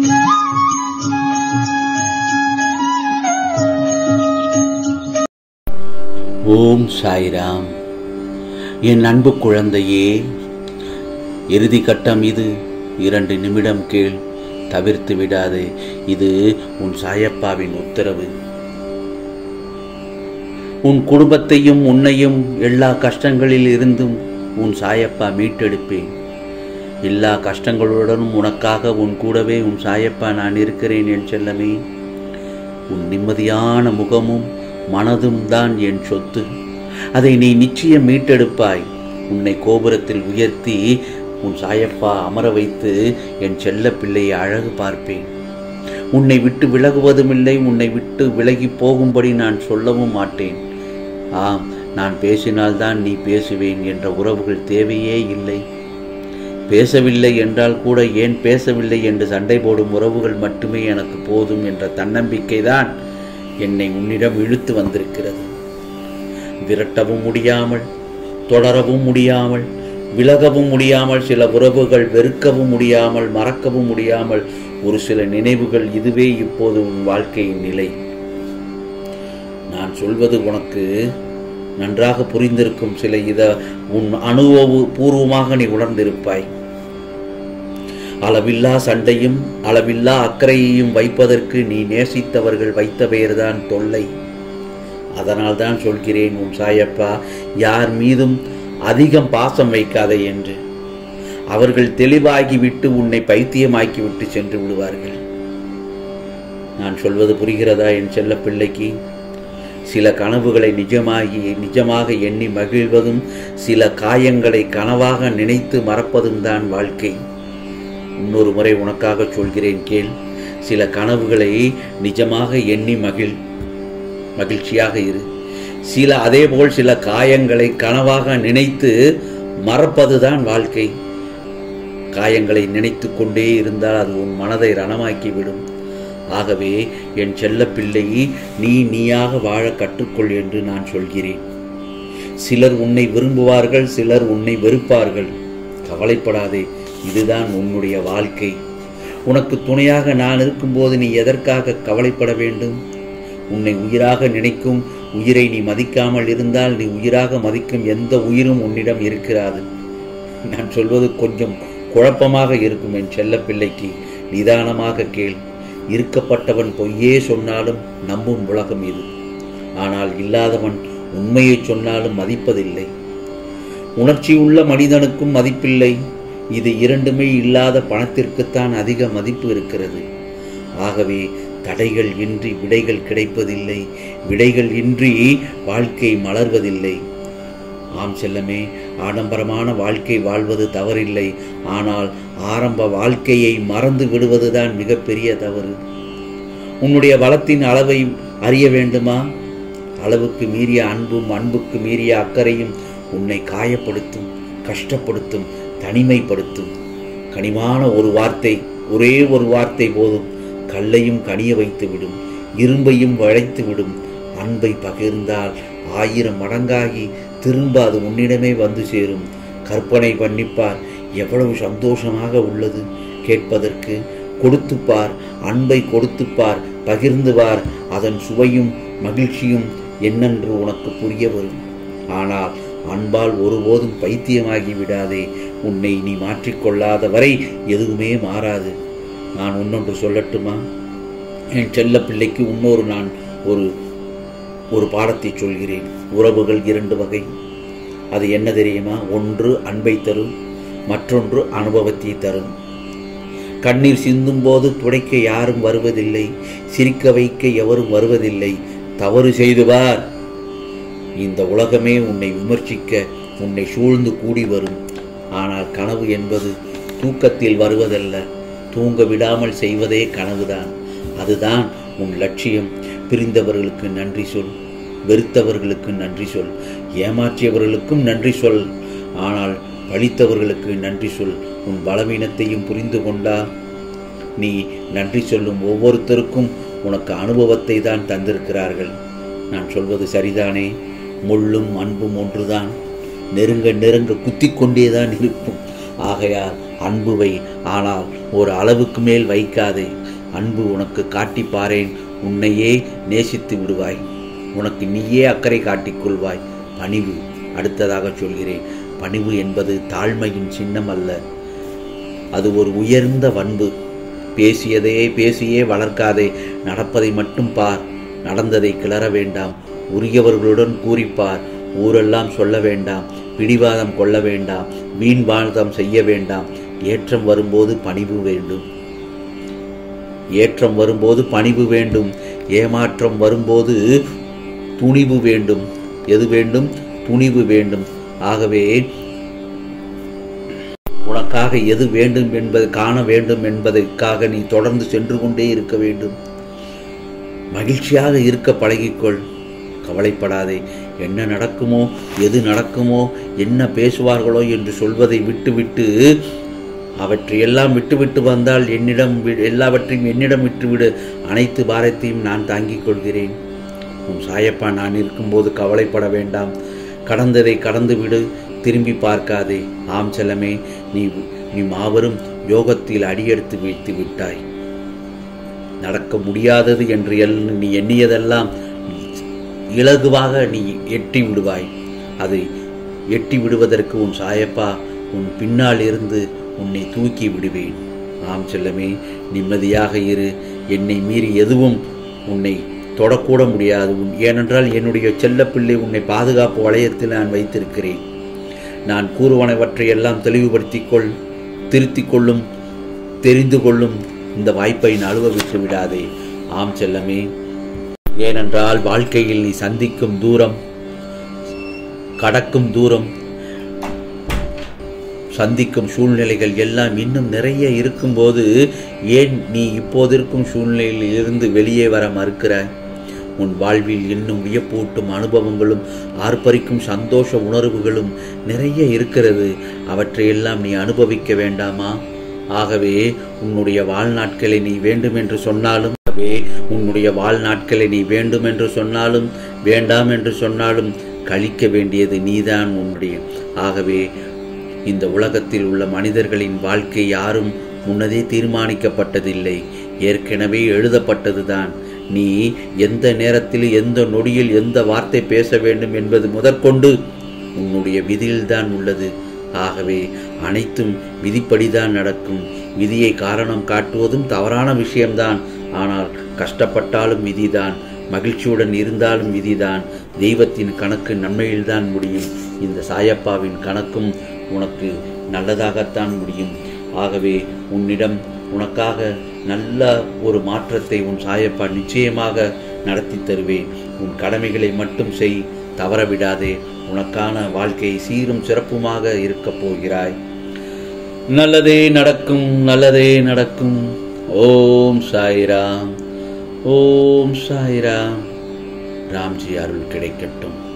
ஓம் சாய்ராம் என் அன்பு குழந்தையே இறுதி கட்டம் இது இரண்டு நிமிடம் கேள் தவிர்த்து விடாதே இது உன் சாயப்பாவின் உத்தரவு உன் குடும்பத்தையும் உன்னையும் எல்லா கஷ்டங்களில் இருந்தும் உன் சாயப்பா மீட்டெடுப்பேன் எல்லா கஷ்டங்களுடனும் உனக்காக உன் கூடவே உன் சாயப்பா நான் இருக்கிறேன் என் செல்லமே உன் நிம்மதியான முகமும் மனதும் தான் என் சொத்து அதை நீ நிச்சயம் மீட்டெடுப்பாய் உன்னை கோபுரத்தில் உயர்த்தி உன் சாயப்பா அமர வைத்து என் செல்ல பிள்ளையை அழகு பார்ப்பேன் உன்னை விட்டு விலகுவதுமில்லை உன்னை விட்டு விலகி போகும்படி நான் சொல்லவும் மாட்டேன் ஆம் நான் பேசினால்தான் நீ பேசுவேன் என்ற உறவுகள் தேவையே இல்லை பேசவில்லை என்றால் கூட ஏன் பேசவில்லை என்று சண்டை போடும் உறவுகள் மட்டுமே எனக்கு போதும் என்ற தன்னம்பிக்கை தான் என்னை உன்னிடம் இழுத்து வந்திருக்கிறது விரட்டவும் முடியாமல் தொடரவும் முடியாமல் விலகவும் முடியாமல் சில உறவுகள் வெறுக்கவும் முடியாமல் மறக்கவும் முடியாமல் ஒரு சில நினைவுகள் இதுவே இப்போது உன் வாழ்க்கையின் நிலை நான் சொல்வது உனக்கு நன்றாக புரிந்திருக்கும் சில இத உன் அனுபவ பூர்வமாக நீ உணர்ந்திருப்பாய் அளவில்லா சண்டையும் அளவில்லா அக்கறையையும் வைப்பதற்கு நீ நேசித்தவர்கள் வைத்த பெயர்தான் தொல்லை அதனால் தான் சொல்கிறேன் உன் சாயப்பா யார் மீதும் அதிகம் பாசம் வைக்காதே என்று அவர்கள் தெளிவாகிவிட்டு உன்னை பைத்தியமாக்கி விட்டு சென்று விடுவார்கள் நான் சொல்வது புரிகிறதா என் செல்ல பிள்ளைக்கு சில கனவுகளை நிஜமாகி நிஜமாக எண்ணி மகிழ்வதும் சில காயங்களை கனவாக நினைத்து மறப்பதும் தான் வாழ்க்கை இன்னொரு முறை உனக்காக சொல்கிறேன் கேள் சில கனவுகளை நிஜமாக எண்ணி மகிழ் மகிழ்ச்சியாக இரு சில அதேபோல் சில காயங்களை கனவாக நினைத்து மறப்பதுதான் வாழ்க்கை காயங்களை நினைத்து கொண்டே இருந்தால் அது உன் மனதை ரணமாக்கிவிடும் ஆகவே என் செல்ல பிள்ளை நீ நீயாக வாழ கற்றுக்கொள் என்று நான் சொல்கிறேன் சிலர் உன்னை விரும்புவார்கள் சிலர் உன்னை வெறுப்பார்கள் கவலைப்படாதே இதுதான் உன்னுடைய வாழ்க்கை உனக்கு துணையாக நான் இருக்கும்போது நீ எதற்காக கவலைப்பட வேண்டும் உன்னை உயிராக நினைக்கும் உயிரை நீ மதிக்காமல் இருந்தால் நீ உயிராக மதிக்கும் எந்த உயிரும் உன்னிடம் இருக்கிறாது நான் சொல்வது கொஞ்சம் குழப்பமாக இருக்கும் என் செல்ல பிள்ளைக்கு நிதானமாக கேள் இருக்கப்பட்டவன் பொய்யே சொன்னாலும் நம்பும் உலகம் இது ஆனால் இல்லாதவன் உண்மையை சொன்னாலும் மதிப்பதில்லை உணர்ச்சி உள்ள மனிதனுக்கும் மதிப்பில்லை இது இரண்டுமே இல்லாத பணத்திற்குத்தான் அதிக மதிப்பு இருக்கிறது ஆகவே தடைகள் இன்றி விடைகள் கிடைப்பதில்லை விடைகள் இன்றி வாழ்க்கை மலர்வதில்லை ஆம் செல்லமே ஆடம்பரமான வாழ்க்கை வாழ்வது தவறில்லை ஆனால் ஆரம்ப வாழ்க்கையை மறந்து விடுவதுதான் மிகப்பெரிய தவறு உன்னுடைய வளத்தின் அளவை அறிய வேண்டுமா அளவுக்கு மீறிய அன்பும் அன்புக்கு மீறிய அக்கறையும் உன்னை காயப்படுத்தும் கஷ்டப்படுத்தும் தனிமைப்படுத்தும் கனிமான ஒரு வார்த்தை ஒரே ஒரு வார்த்தை போதும் கல்லையும் கனிய வைத்து விடும் இரும்பையும் வளைத்து விடும் அன்பை பகிர்ந்தால் ஆயிரம் மடங்காகி திரும்ப அது உன்னிடமே வந்து சேரும் கற்பனை பண்ணிப்பார் எவ்வளவு சந்தோஷமாக உள்ளது கேட்பதற்கு கொடுத்துப்பார் அன்பை கொடுத்துப்பார் பகிர்ந்துவார் அதன் சுவையும் மகிழ்ச்சியும் என்னென்று உனக்கு புரிய வரும் ஆனால் அன்பால் ஒருபோதும் பைத்தியமாகி விடாதே உன்னை நீ மாற்றிக்கொள்ளாத வரை எதுவுமே மாறாது நான் இன்னொன்று சொல்லட்டுமா என் செல்ல பிள்ளைக்கு இன்னொரு நான் ஒரு ஒரு பாடத்தை சொல்கிறேன் உறவுகள் இரண்டு வகை அது என்ன தெரியுமா ஒன்று அன்பை தரும் மற்றொன்று அனுபவத்தை தரும் கண்ணீர் சிந்தும் போது துடைக்க யாரும் வருவதில்லை சிரிக்க வைக்க எவரும் வருவதில்லை தவறு செய்துவார் இந்த உலகமே உன்னை விமர்சிக்க உன்னை சூழ்ந்து கூடி வரும் ஆனால் கனவு என்பது தூக்கத்தில் வருவதல்ல தூங்க விடாமல் செய்வதே கனவுதான் அதுதான் உன் லட்சியம் பிரிந்தவர்களுக்கு நன்றி சொல் வெறுத்தவர்களுக்கு நன்றி சொல் ஏமாற்றியவர்களுக்கும் நன்றி சொல் ஆனால் பழித்தவர்களுக்கு நன்றி சொல் உன் பலவீனத்தையும் புரிந்து கொண்டா நீ நன்றி சொல்லும் ஒவ்வொருத்தருக்கும் உனக்கு அனுபவத்தை தான் தந்திருக்கிறார்கள் நான் சொல்வது சரிதானே முள்ளும் அன்பும் ஒன்றுதான் நெருங்க நெருங்க குத்திக் கொண்டேதான் இருக்கும் ஆகையால் அன்பு வை ஆனால் ஒரு அளவுக்கு மேல் வைக்காதே அன்பு உனக்கு காட்டிப் பாரேன் உன்னையே நேசித்து விடுவாய் உனக்கு நீயே அக்கறை காட்டிக்கொள்வாய் பணிவு அடுத்ததாக சொல்கிறேன் பணிவு என்பது தாழ்மையின் சின்னம் அல்ல அது ஒரு உயர்ந்த பண்பு பேசியதையே பேசியே வளர்க்காதே நடப்பதை மட்டும் பார் நடந்ததை கிளற வேண்டாம் உரியவர்களுடன் கூறிப்பார் ஊரெல்லாம் சொல்ல வேண்டாம் பிடிவாதம் கொள்ள வேண்டாம் வீண்வாதம் செய்ய வேண்டாம் ஏற்றம் வரும்போது பணிவு வேண்டும் ஏற்றம் வரும்போது பணிவு வேண்டும் ஏமாற்றம் வரும்போது துணிவு வேண்டும் எது வேண்டும் துணிவு வேண்டும் ஆகவே உனக்காக எது வேண்டும் என்பது காண வேண்டும் என்பதற்காக நீ தொடர்ந்து சென்று கொண்டே இருக்க வேண்டும் மகிழ்ச்சியாக இருக்க பழகிக்கொள் கவலைப்படாதே என்ன நடக்குமோ எது நடக்குமோ என்ன பேசுவார்களோ என்று சொல்வதை விட்டுவிட்டு அவற்றையெல்லாம் விட்டுவிட்டு வந்தால் என்னிடம் வி- எல்லாவற்றையும் என்னிடம் விட்டுவிடு அனைத்து பாரத்தையும் நான் தாங்கிக் கொள்கிறேன் உன் சாயப்பா நான் இருக்கும்போது கவலைப்பட வேண்டாம் கடந்ததை கடந்து விடு திரும்பி பார்க்காதே ஆம் செல்லமே நீ நீ மாபெரும் யோகத்தில் அடியெடுத்து வைத்து விட்டாய் நடக்க முடியாதது என்று எல் நீ எண்ணியதெல்லாம் இலகுவாக நீ எட்டி விடுவாய் அதை எட்டி விடுவதற்கு உன் சாயப்பா உன் பின்னால் இருந்து உன்னை தூக்கி விடுவேன் ஆம் செல்லமே நிம்மதியாக இரு என்னை மீறி எதுவும் உன்னை தொடக்கூட முடியாது உன் ஏனென்றால் என்னுடைய செல்லப்பிள்ளை உன்னை பாதுகாப்பு வளையத்தில் நான் வைத்திருக்கிறேன் நான் கூறுவனவற்றையெல்லாம் தெளிவுபடுத்திக் கொள் திருத்திக் கொள்ளும் தெரிந்து கொள்ளும் இந்த வாய்ப்பை நழுவ விட்டு விடாதே ஆம் செல்லமே ஏனென்றால் வாழ்க்கையில் நீ சந்திக்கும் தூரம் கடக்கும் தூரம் சந்திக்கும் சூழ்நிலைகள் எல்லாம் இன்னும் நிறைய இருக்கும்போது ஏன் நீ இப்போதிருக்கும் சூழ்நிலையில் இருந்து வெளியே வர மறுக்கிறாய் உன் வாழ்வில் இன்னும் வியப்பூட்டும் அனுபவங்களும் ஆர்ப்பரிக்கும் சந்தோஷ உணர்வுகளும் நிறைய இருக்கிறது அவற்றையெல்லாம் நீ அனுபவிக்க வேண்டாமா ஆகவே உன்னுடைய வாழ்நாட்களை நீ வேண்டும் என்று சொன்னாலும் ஆகவே உன்னுடைய வாழ்நாட்களை நீ வேண்டும் என்று சொன்னாலும் வேண்டாம் என்று சொன்னாலும் கழிக்க வேண்டியது நீதான் உன்னுடைய ஆகவே இந்த உலகத்தில் உள்ள மனிதர்களின் வாழ்க்கை யாரும் முன்னதே தீர்மானிக்கப்பட்டதில்லை ஏற்கனவே எழுதப்பட்டதுதான் நீ எந்த நேரத்தில் எந்த நொடியில் எந்த வார்த்தை பேச வேண்டும் என்பது முதற்கொண்டு உன்னுடைய விதியில்தான் உள்ளது ஆகவே அனைத்தும் விதிப்படிதான் நடக்கும் விதியை காரணம் காட்டுவதும் தவறான விஷயம்தான் ஆனால் கஷ்டப்பட்டாலும் விதிதான் மகிழ்ச்சியுடன் இருந்தாலும் விதிதான் தெய்வத்தின் கணக்கு நன்மையில்தான் முடியும் இந்த சாயப்பாவின் கணக்கும் உனக்கு நல்லதாகத்தான் முடியும் ஆகவே உன்னிடம் உனக்காக நல்ல ஒரு மாற்றத்தை உன் சாயப்பா நிச்சயமாக நடத்தி தருவேன் உன் கடமைகளை மட்டும் செய் தவறவிடாதே உனக்கான வாழ்க்கை சீரும் சிறப்புமாக இருக்கப் போகிறாய் நல்லதே நடக்கும் நல்லதே நடக்கும் ஓம் சாய்ராம் ஓம் சாய்ராம் ராம்ஜி அருள் கிடைக்கட்டும்